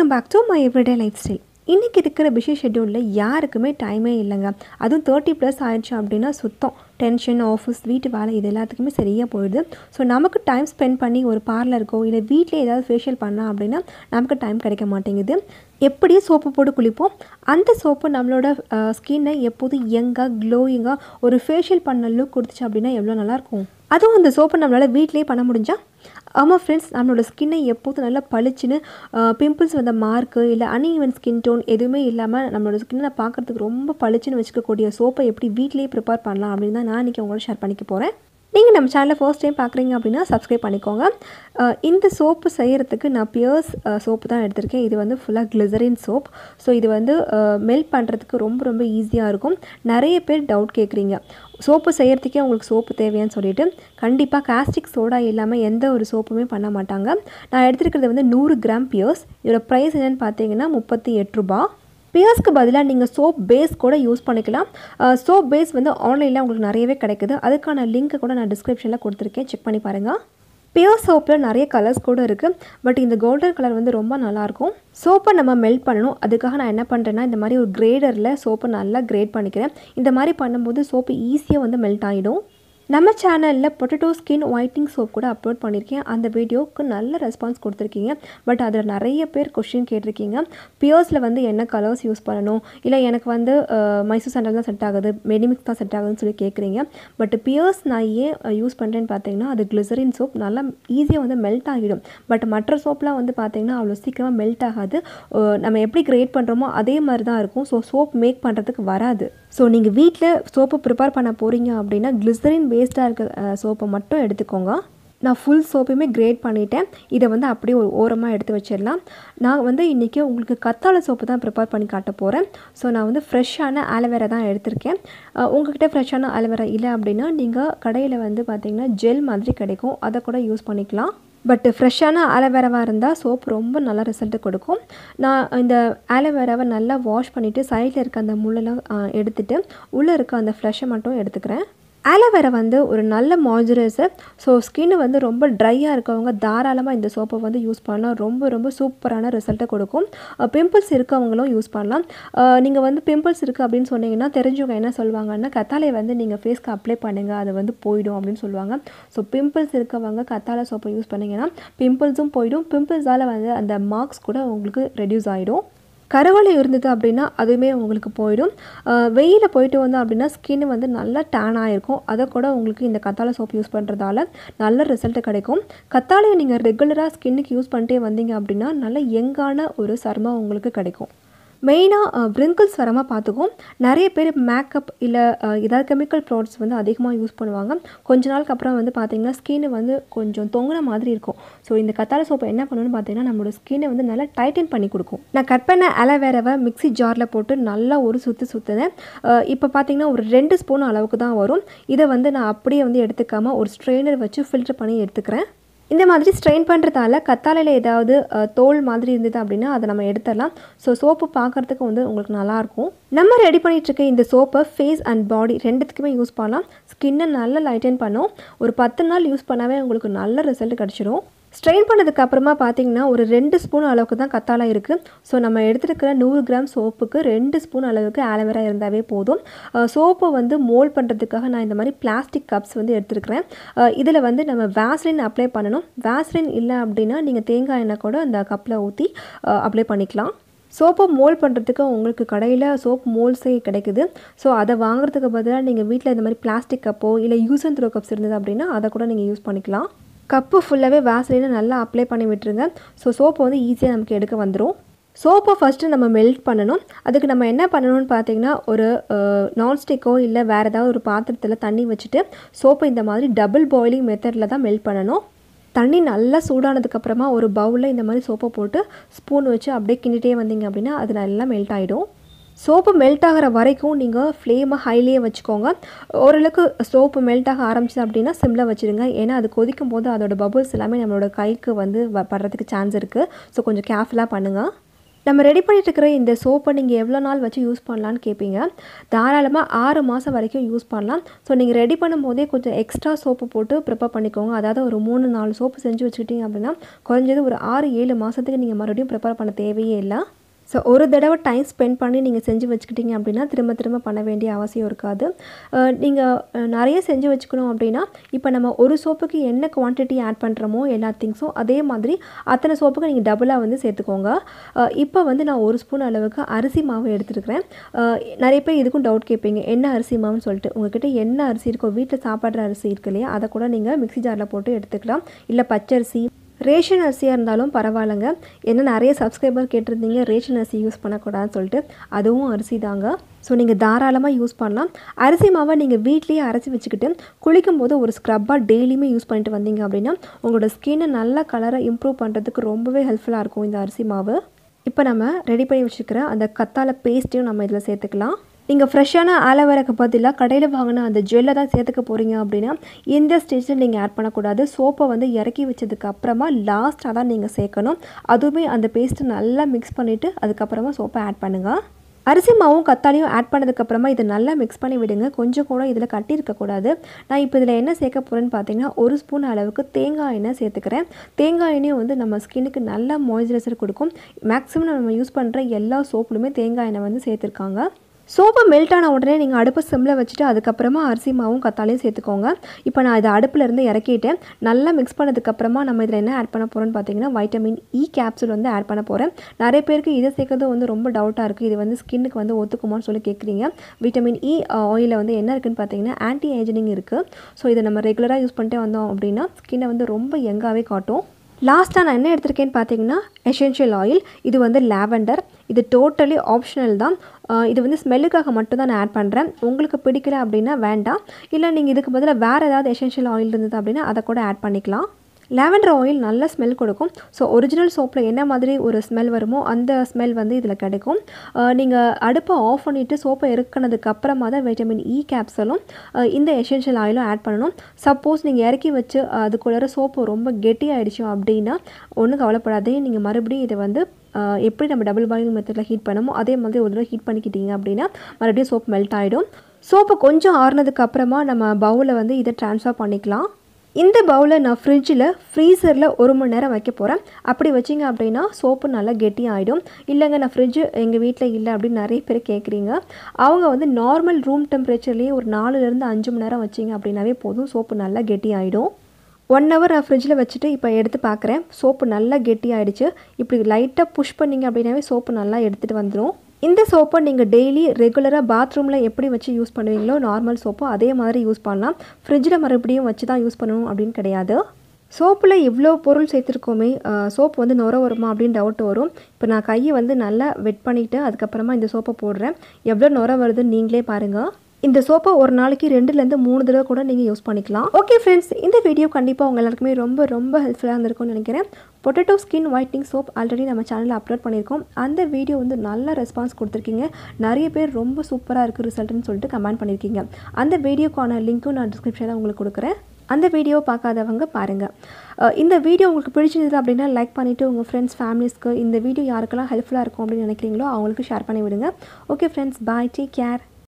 welcome back to my everyday life style இன்றைக்கி இருக்கிற busy ஷெட்யூலில் யாருக்குமே டைமே இல்லைங்க அதுவும் தேர்ட்டி ப்ளஸ் ஆயிடுச்சு அப்படின்னா சுத்தம் டென்ஷன் ஆஃபீஸ் வீட்டு வேலை இது எல்லாத்துக்குமே சரியாக போயிடுது ஸோ நமக்கு டைம் ஸ்பெண்ட் பண்ணி ஒரு பார்லருக்கோ இல்லை வீட்டில் ஏதாவது ஃபேஷியல் பண்ணலாம் அப்படின்னா நமக்கு டைம் கிடைக்க மாட்டேங்குது எப்படியும் சோப்பு போட்டு குளிப்போம் அந்த சோப்பு நம்மளோட ஸ்கின்னை எப்போதும் யங்காக க்ளோயிங்காக ஒரு ஃபேஷியல் பண்ண லுக் கொடுத்துச்சு அப்படின்னா எவ்வளோ நல்லாயிருக்கும் அதுவும் அந்த சோப்பை நம்மளால் வீட்டிலேயே பண்ண முடிஞ்சா ஆமாம் ஃப்ரெண்ட்ஸ் நம்மளோட ஸ்கின்னை எப்போதும் நல்லா பளிச்சுன்னு பிம்பிள்ஸ் வந்த மார்க்கு இல்லை அன்இவன் ஸ்கின் டோன் எதுவுமே இல்லாமல் நம்மளோட ஸ்கின்னை பார்க்குறதுக்கு ரொம்ப பளிச்சுன்னு வச்சுக்கக்கூடிய சோப்பை எப்படி வீட்டிலேயே ப்ரிப்பேர் பண்ணலாம் அப்படின்னு தான் நான் இன்றைக்கி உங்களோட ஷேர் பண்ணிக்க போகிறேன் நீங்கள் நம்ம சேனலை ஃபர்ஸ்ட் டைம் பார்க்குறீங்க அப்படின்னா சப்ஸ்கிரைப் பண்ணிக்கோங்க அஹ் இந்த சோப்பு செய்கிறதுக்கு நான் பியர்ஸ் சோப்பு தான் எடுத்திருக்கேன் இது வந்து ஃபுல்லாக கிளிசரின் சோப் ஸோ இது வந்து மெல்ட் பண்ணுறதுக்கு ரொம்ப ரொம்ப ஈஸியாக இருக்கும் நிறைய பேர் டவுட் கேட்குறீங்க சோப்பு செய்கிறதுக்கே உங்களுக்கு சோப்பு தேவையான்னு சொல்லிட்டு கண்டிப்பாக காஸ்டிக் சோடா இல்லாமல் எந்த ஒரு சோப்புமே பண்ண மாட்டாங்க நான் எடுத்துருக்கிறது வந்து நூறு கிராம் பியர்ஸ் இதோட ப்ரைஸ் என்னென்னு பார்த்தீங்கன்னா முப்பத்தி எட்டு ரூபா பியர்ஸ்க்கு பதிலாக நீங்கள் சோப் பேஸ் கூட யூஸ் பண்ணிக்கலாம் சோப் பேஸ் வந்து ஆன்லைனில் உங்களுக்கு நிறையவே கிடைக்குது அதுக்கான லிங்க்கை கூட நான் டிஸ்கிரிப்ஷனில் கொடுத்துருக்கேன் செக் பண்ணி பாருங்கள் பியூர் சோப்பில் நிறைய கலர்ஸ் கூட இருக்குது பட் இந்த கோல்டன் கலர் வந்து ரொம்ப நல்லாயிருக்கும் சோப்பை நம்ம மெல்ட் பண்ணணும் அதுக்காக நான் என்ன பண்ணுறேன்னா இந்த மாதிரி ஒரு கிரேடரில் சோப்பை நல்லா கிரேட் பண்ணிக்கிறேன் இந்த மாதிரி பண்ணும்போது சோப்பு ஈஸியாக வந்து மெல்ட் ஆகிடும் நம்ம சேனலில் பொட்டேட்டோ ஸ்கின் ஒயிட்டிங் சோப் கூட அப்லோட் பண்ணியிருக்கேன் அந்த வீடியோவுக்கு நல்ல ரெஸ்பான்ஸ் கொடுத்துருக்கீங்க பட் அதில் நிறைய பேர் கொஷின் கேட்டிருக்கீங்க பியர்ஸில் வந்து என்ன கலர்ஸ் யூஸ் பண்ணணும் இல்லை எனக்கு வந்து அஹ், மைசூர் சாண்டல் தான் செட் ஆகுது மெடிமிக்ஸ் தான் செட் ஆகுதுன்னு சொல்லி கேட்குறீங்க பட் பியர்ஸ் நான் ஏன் யூஸ் பண்ணுறேன்னு பார்த்தீங்கன்னா அது கிளிசரின் சோப் நல்லா ஈஸியாக வந்து மெல்ட் ஆகிடும் பட் மற்ற சோப்லாம் வந்து பார்த்தீங்கன்னா அவ்வளோ சீக்கிரமாக மெல்ட் ஆகாது அஹ், நம்ம எப்படி கிரியேட் பண்ணுறோமோ அதே மாதிரி தான் இருக்கும் ஸோ சோப் மேக் பண்ணுறதுக்கு வராது ஸோ நீங்கள் வீட்டில் சோப்பு ப்ரிப்பேர் பண்ண போகிறீங்க அப்படின்னா கிளிசரின் பேஸ்டாக இருக்க சோப்பை மட்டும் எடுத்துக்கோங்க நான் ஃபுல் சோப்பையுமே கிரேட் பண்ணிட்டேன் இதை வந்து அப்படியே ஒரு ஓரமாக எடுத்து வச்சிடலாம் நான் வந்து இன்றைக்கி உங்களுக்கு கத்தாழை சோப்பு தான் ப்ரிப்பேர் பண்ணி காட்ட போகிறேன் ஸோ நான் வந்து ஃப்ரெஷ்ஷான ஆலோவேரா தான் எடுத்திருக்கேன் அஹ் உங்ககிட்ட ஃப்ரெஷ்ஷான ஆலோவேரா இல்லை அப்படின்னா நீங்கள் கடையில் வந்து பார்த்தீங்கன்னா ஜெல் மாதிரி கிடைக்கும் அதை கூட யூஸ் பண்ணிக்கலாம் பட் ஃப்ரெஷ்ஷான ஆலோவேராவாக இருந்தால் சோப் ரொம்ப நல்ல ரிசல்ட்டு கொடுக்கும் நான் இந்த ஆலோவேராவை நல்லா வாஷ் பண்ணிவிட்டு சைடில் இருக்க அந்த முள்ளெல்லாம் அஹ், எடுத்துட்டு உள்ளே இருக்க அந்த ஃப்ளஷை மட்டும் எடுத்துக்கிறேன் ஆலோவேரா வந்து ஒரு நல்ல மாய்ஸ்சரைசர் ஸோ ஸ்கின் வந்து ரொம்ப ட்ரையாக இருக்கவங்க தாராளமாக இந்த சோப்பை வந்து யூஸ் பண்ணால் ரொம்ப ரொம்ப சூப்பரான ரிசல்ட்டை கொடுக்கும் பிம்பிள்ஸ் இருக்கவங்களும் யூஸ் பண்ணலாம் நீங்கள் வந்து பிம்பிள்ஸ் இருக்குது அப்படின்னு சொன்னீங்கன்னா தெரிஞ்சவங்க என்ன சொல்லுவாங்கன்னா கத்தாழையை வந்து நீங்கள் ஃபேஸ்க்கு அப்ளை பண்ணுங்கள் அது வந்து போயிடும் அப்படின்னு சொல்லுவாங்க ஸோ பிம்பிள்ஸ் இருக்கவங்க கத்தாழை சோப்பை யூஸ் பண்ணிங்கன்னா பிம்பிள்ஸும் போயிடும் பிம்பிள்ஸால் வந்து அந்த மார்க்ஸ் கூட உங்களுக்கு ரெடியூஸ் ஆகிடும் கருவளை இருந்தது அப்படின்னா அதுவுமே உங்களுக்கு போயிடும் வெயிலில் போயிட்டு வந்தோம் அப்படின்னா ஸ்கின் வந்து நல்லா டேன் ஆகிருக்கும் அதை கூட உங்களுக்கு இந்த கத்தாழை சோப் யூஸ் பண்ணுறதால நல்ல ரிசல்ட் கிடைக்கும் கத்தாழையை நீங்கள் ரெகுலராக ஸ்கின்னுக்கு யூஸ் பண்ணிட்டே வந்தீங்க அப்படின்னா நல்ல யங்கான ஒரு சருமம் உங்களுக்கு கிடைக்கும் மெயினாக ப்ரிங்கிள்ஸ் வராமல் பார்த்துக்கும் நிறைய பேர் மேக்கப் இல்லை ஏதாவது கெமிக்கல் ப்ராடக்ட்ஸ் வந்து அதிகமாக யூஸ் பண்ணுவாங்க கொஞ்ச நாளுக்கு அப்புறம் வந்து பார்த்திங்கன்னா ஸ்கின் வந்து கொஞ்சம் தொங்குன மாதிரி இருக்கும் ஸோ இந்த கத்தாழை சோப்பை என்ன பண்ணணும்னு பார்த்தீங்கன்னா நம்மளோட ஸ்கின்னை வந்து நல்லா டைட்டன் பண்ணி கொடுக்கும் நான் கட் பண்ண அலோவேராவை மிக்ஸி ஜாரில் போட்டு நல்லா ஒரு சுற்று சுற்றுனேன் இப்போ பார்த்தீங்கன்னா ஒரு ரெண்டு ஸ்பூன் அளவுக்கு தான் வரும் இதை வந்து நான் அப்படியே வந்து எடுத்துக்காமல் ஒரு ஸ்ட்ரெயினர் வச்சு ஃபில்டர் பண்ணி எடுத்துக்கிறேன் இந்த மாதிரி ஸ்ட்ரெயின் பண்ணுறதால கத்தாழையில் ஏதாவது அஹ், தோல் மாதிரி இருந்தது அப்படின்னா அதை நம்ம எடுத்துடலாம் ஸோ சோப்பு பார்க்குறதுக்கு வந்து உங்களுக்கு நல்லாயிருக்கும் நம்ம ரெடி பண்ணிட்டு இருக்க இந்த சோப்பை ஃபேஸ் அண்ட் பாடி ரெண்டுத்துக்குமே யூஸ் பண்ணலாம் ஸ்கின்னை நல்லா லைட்டன் பண்ணும் ஒரு பத்து நாள் யூஸ் பண்ணாவே உங்களுக்கு நல்ல ரிசல்ட் கிடச்சிரும் ஸ்ட்ரெயின் பண்ணதுக்கு அப்புறமா பார்த்தீங்கன்னா ஒரு ரெண்டு ஸ்பூன் அளவுக்கு தான் கத்தாழை இருக்குது ஸோ நம்ம எடுத்துருக்கிற நூறு கிராம் சோப்புக்கு ரெண்டு ஸ்பூன் அளவுக்கு ஆலோவேரா இருந்தாவே போதும் சோப்பை வந்து மோல்ட் பண்ணுறதுக்காக நான் இந்த மாதிரி பிளாஸ்டிக் கப்ஸ் வந்து எடுத்துருக்கிறேன் இதில் வந்து நம்ம வேஸ்லின் அப்ளை பண்ணணும் வேஸ்லின் இல்லை அப்படின்னா நீங்கள் தேங்காய் எண்ணெய் கூட அந்த கப்பில் ஊற்றி அப்ளை பண்ணிக்கலாம் சோப்பை மோல்ட் பண்ணுறதுக்கு உங்களுக்கு கடையில் சோப் மோல்ஸே கிடைக்குது ஸோ அதை வாங்குறதுக்கு பதிலாக நீங்கள் வீட்டில் இந்த மாதிரி பிளாஸ்டிக் கப்போ இல்லை யூஸ் அண்ட் த்ரோ கப்ஸ் இருந்தது அப்படின்னா அதை கூட நீங்கள் யூஸ் பண்ணிக்கலாம் கப்பு ஃபுல்லாகவே வேஸ்லினை நல்லா அப்ளை பண்ணி விட்டுருங்க ஸோ சோப்பு வந்து ஈஸியாக நமக்கு எடுக்க வந்துடும் சோப்பை ஃபஸ்ட்டு நம்ம மெல்ட் பண்ணணும் அதுக்கு நம்ம என்ன பண்ணணும்னு பார்த்தீங்கன்னா ஒரு நான்ஸ்டிக்கோ இல்லை வேறு ஏதாவது ஒரு பாத்திரத்தில் தண்ணி வச்சுட்டு சோப்பை இந்த மாதிரி டபுள் பாயிலிங் மெத்தடில் தான் மெல்ட் பண்ணணும் தண்ணி நல்லா சூடானதுக்கப்புறமா ஒரு பவுலில் இந்த மாதிரி சோப்பை போட்டு ஸ்பூன் வச்சு அப்படியே கிண்டிகிட்டே வந்தீங்க அப்படின்னா அது நல்லா மெல்ட் ஆகிடும் சோப்பு மெல்ட் ஆகிற வரைக்கும் நீங்கள் ஃப்ளேமை ஹைலியே வச்சுக்கோங்க ஓரளவுக்கு சோப்பு மெல்ட் ஆக ஆரம்பிச்சு அப்படின்னா சிம்மில் வச்சுருங்க ஏன்னா அது கொதிக்கும் போது அதோட பபுள்ஸ் எல்லாமே நம்மளோட கைக்கு வந்து வ- படுறதுக்கு சான்ஸ் இருக்குது ஸோ கொஞ்சம் கேர்ஃபுல்லாக பண்ணுங்கள் நம்ம ரெடி பண்ணிட்டு இருக்கிற இந்த சோப்பை நீங்கள் எவ்வளோ நாள் வச்சு யூஸ் பண்ணலான்னு கேட்பீங்க தாராளமாக ஆறு மாதம் வரைக்கும் யூஸ் பண்ணலாம் ஸோ நீங்கள் ரெடி பண்ணும்போதே கொஞ்சம் எக்ஸ்ட்ரா சோப்பு போட்டு ப்ரிப்பேர் பண்ணிக்கோங்க அதாவது ஒரு மூணு நாலு சோப்பு செஞ்சு வச்சுக்கிட்டீங்க அப்படின்னா குறைஞ்சது ஒரு ஆறு ஏழு மாதத்துக்கு நீங்கள் மறுபடியும் ப்ரிப்பேர் பண்ண தேவையே இல்லை ஸோ ஒரு தடவை டைம் ஸ்பெண்ட் பண்ணி நீங்கள் செஞ்சு வச்சுக்கிட்டீங்க அப்படின்னா திரும்ப திரும்ப பண்ண வேண்டிய அவசியம் இருக்காது நீங்கள் நிறைய செஞ்சு வச்சுக்கணும் அப்படின்னா இப்போ நம்ம ஒரு சோப்புக்கு என்ன குவான்டிட்டி ஆட் பண்ணுறோமோ எல்லா திங்ஸும் அதே மாதிரி அத்தனை சோப்புக்கு நீங்கள் டபுளாக வந்து சேர்த்துக்கோங்க அஹ் இப்போ வந்து நான் ஒரு ஸ்பூன் அளவுக்கு அரிசி மாவு எடுத்துருக்கிறேன் அஹ் நிறைய பேர் இதுக்கும் டவுட் கேட்பீங்க என்ன அரிசி மாவுன்னு சொல்லிட்டு உங்ககிட்ட என்ன அரிசி இருக்கோ வீட்டில் சாப்பிட்ற அரிசி இருக்கு இல்லையா அதை கூட நீங்கள் மிக்ஸி ஜாரில் போட்டு எடுத்துக்கலாம் இல்லை பச்சரிசி ரேஷன் அரிசியாக இருந்தாலும் பரவாயில்லைங்க என்ன நிறைய சப்ஸ்கிரைபர் கேட்டிருந்தீங்க ரேஷன் அரிசி யூஸ் பண்ணக்கூடாதுன்னு சொல்லிட்டு அதுவும் அரிசி தாங்க ஸோ நீங்கள் தாராளமாக யூஸ் பண்ணலாம் அரிசி மாவை நீங்கள் வீட்லேயே அரைச்சி வச்சுக்கிட்டு குளிக்கும் போது ஒரு ஸ்க்ரப்பாக டெய்லியுமே யூஸ் பண்ணிட்டு வந்தீங்க அப்படின்னா உங்களோட ஸ்கின்னை நல்ல கலரை இம்ப்ரூவ் பண்ணுறதுக்கு ரொம்பவே ஹெல்ப்ஃபுல்லாக இருக்கும் இந்த அரிசி மாவு இப்போ நம்ம ரெடி பண்ணி வச்சுக்கிற அந்த கத்தாழை பேஸ்ட்டையும் நம்ம இதில் சேர்த்துக்கலாம் நீங்கள் ஃப்ரெஷ்ஷான ஆலோவேராக்கு பதிலாக கடையில் வாங்கின அந்த ஜெல்லை தான் சேர்த்துக்க போகிறீங்க அப்படின்னா இந்த ஸ்டேஜில் நீங்கள் ஆட் பண்ணக்கூடாது சோப்பை வந்து இறக்கி வச்சதுக்கு அப்புறமா லாஸ்ட்டாக தான் நீங்கள் சேர்க்கணும் அதுவுமே அந்த பேஸ்ட்டை நல்லா மிக்ஸ் பண்ணிவிட்டு அதுக்கப்புறமா சோப்பை ஆட் பண்ணுங்கள் அரிசி மாவும் கத்தாலையும் ஆட் பண்ணதுக்கப்புறமா இதை நல்லா மிக்ஸ் பண்ணி விடுங்க கொஞ்சம் கூட இதில் கட்டி இருக்கக்கூடாது நான் இப்போ இதில் என்ன சேர்க்க போகிறேன்னு பார்த்தீங்கன்னா ஒரு ஸ்பூன் அளவுக்கு தேங்காய் எண்ணெய் சேர்த்துக்கிறேன் தேங்காய் எண்ணெயும் வந்து நம்ம ஸ்கின்னுக்கு நல்ல மாய்ஸ்சரைசர் கொடுக்கும் மேக்ஸிமம் நம்ம யூஸ் பண்ணுற எல்லா சோப்புலுமே தேங்காய் எண்ணெய் வந்து சேர்த்துருக்காங்க சோப்பு மெல்ட் ஆன உடனே நீங்கள் அடுப்பை சிம்மில் வச்சுட்டு அதுக்கப்புறமா அரிசி மாவும் கத்தாலையும் சேர்த்துக்கோங்க இப்போ நான் இதை அடுப்பில் இருந்து இறக்கிட்டேன் நல்லா மிக்ஸ் பண்ணதுக்கப்புறமா நம்ம இதில் என்ன ஆட் பண்ண போகிறோம்னு பார்த்தீங்கன்னா வைட்டமின் இ கேப்சூல் வந்து ஆட் பண்ண போகிறேன் நிறைய பேருக்கு இதை சேர்க்கறது வந்து ரொம்ப டவுட்டாக இருக்குது இது வந்து ஸ்கின்னுக்கு வந்து ஒத்துக்குமான்னு சொல்லி கேட்குறீங்க விட்டமின் இ ஆயிலில் வந்து என்ன இருக்குன்னு பார்த்தீங்கன்னா ஆன்டி ஏஜனிங் இருக்குது ஸோ இதை நம்ம ரெகுலராக யூஸ் பண்ணிட்டே வந்தோம் அப்படின்னா ஸ்கின்னை வந்து ரொம்ப யங்காகவே காட்டும் லாஸ்ட்டாக நான் என்ன எடுத்திருக்கேன்னு பார்த்தீங்கன்னா எசென்ஷியல் ஆயில் இது வந்து லாவெண்டர் இது டோட்டலி ஆப்ஷனல் தான் ஆஹ் இது வந்து ஸ்மெல்லுக்காக மட்டும் தான் நான் ஆட் பண்ணுறேன் உங்களுக்கு பிடிக்கல அப்படின்னா வேண்டாம் இல்லை நீங்கள் இதுக்கு பதிலாக வேறு ஏதாவது எசென்ஷியல் ஆயில் இருந்தது அப்படின்னா அதை கூட ஆட் பண்ணிக்கலாம் லாவெண்டர் ஆயில் நல்ல ஸ்மெல் கொடுக்கும் ஸோ ஒரிஜினல் சோப்பில் என்ன மாதிரி ஒரு ஸ்மெல் வருமோ அந்த ஸ்மெல் வந்து இதில் கிடைக்கும் நீங்கள் அடுப்பை ஆஃப் பண்ணிவிட்டு சோப்பை இறக்குனதுக்கு அப்புறமா தான் வைட்டமின் இ கேப்சலும் இந்த எசென்ஷியல் ஆயிலும் ஆட் பண்ணணும் சப்போஸ் நீங்கள் இறக்கி வச்சு அதுக்குள்ளார சோப்பு ரொம்ப கெட்டியாயிடுச்சு அப்படின்னா ஒன்றும் கவலைப்படாதீங்க நீங்கள் மறுபடியும் இதை வந்து ஆஹ் எப்படி நம்ம டபுள் பாயிலிங் மெத்தடில் ஹீட் பண்ணமோ அதே மாதிரி ஒரு தடவை ஹீட் பண்ணிக்கிட்டீங்க அப்படின்னா மறுபடியும் சோப் மெல்ட் ஆகிடும் சோப்பு கொஞ்சம் ஆறுனதுக்கு அப்புறமா நம்ம பவுலில் வந்து இதை ட்ரான்ஸ்ஃபர் பண்ணிக்கலாம் இந்த பவுலை நான் ஃப்ரிட்ஜில் ஃப்ரீசரில் ஒரு மணி நேரம் வைக்க போகிறேன் அப்படி வச்சிங்க அப்படின்னா சோப்பு நல்லா கெட்டி ஆகிடும் இல்லைங்க நான் ஃப்ரிட்ஜு எங்கள் வீட்டில் இல்லை அப்படின்னு நிறைய பேர் கேட்குறீங்க அவங்க வந்து நார்மல் ரூம் டெம்பரேச்சர்லேயே ஒரு நாலுலேருந்து அஞ்சு மணி நேரம் வச்சிங்க அப்படின்னாவே போதும் சோப்பு நல்லா கெட்டி ஆகிடும் ஒன் ஹவர் நான் ஃப்ரிட்ஜில் வச்சுட்டு இப்போ எடுத்து பார்க்குறேன் சோப்பு நல்லா கெட்டி ஆயிடுச்சு இப்படி லைட்டாக புஷ் பண்ணிங்க அப்படின்னாவே சோப்பு நல்லா எடுத்துகிட்டு வந்துடும் இந்த சோப்பை நீங்கள் டெய்லி ரெகுலராக பாத்ரூமில் எப்படி வச்சு யூஸ் பண்ணுவீங்களோ நார்மல் சோப்போ அதே மாதிரி யூஸ் பண்ணலாம் ஃப்ரிட்ஜில் மறுபடியும் வச்சு தான் யூஸ் பண்ணணும் அப்படின்னு கிடையாது சோப்பில் இவ்வளோ பொருள் சேர்த்துருக்கோமே சோப் வந்து நுர வருமா அப்படின்னு டவுட் வரும் இப்போ நான் கையை வந்து நல்லா வெட் பண்ணிவிட்டு அதுக்கப்புறமா இந்த சோப்பை போடுறேன் எவ்வளோ நுர வருதுன்னு நீங்களே பாருங்கள் இந்த சோப்பை ஒரு நாளைக்கு ரெண்டுலேருந்து மூணு தடவை கூட நீங்கள் யூஸ் பண்ணிக்கலாம் ஓகே ஃப்ரெண்ட்ஸ் இந்த வீடியோ கண்டிப்பாக உங்க எல்லாருக்குமே ரொம்ப ரொம்ப ஹெல்ப்ஃபுல்லாக இருந்திருக்கும்னு நினைக்கிறேன் potato skin whitening soap already நம்ம சேனலில் அப்லோட் பண்ணியிருக்கோம் அந்த வீடியோ வந்து நல்ல ரெஸ்பான்ஸ் கொடுத்துருக்கீங்க நிறைய பேர் ரொம்ப சூப்பராக இருக்குது ரிசல்ட்னு சொல்லிட்டு கமெண்ட் பண்ணியிருக்கீங்க அந்த வீடியோக்கான லிங்க்கும் நான் டிஸ்கிரிப்ஷனில் உங்களுக்கு கொடுக்குறேன் அந்த வீடியோ பார்க்காதவங்க பாருங்கள் அஹ் இந்த வீடியோ உங்களுக்கு பிடிச்சிருந்தது அப்படின்னா லைக் பண்ணிவிட்டு உங்கள் ஃப்ரெண்ட்ஸ் ஃபேமிலிஸ்க்கு இந்த வீடியோ யாருக்கெல்லாம் ஹெல்ப்ஃபுல்லாக இருக்கும் அப்படின்னு நினைக்கிறீங்களோ அவங்களுக்கு ஷேர் பண்ணி விடுங்க okay friends bye take care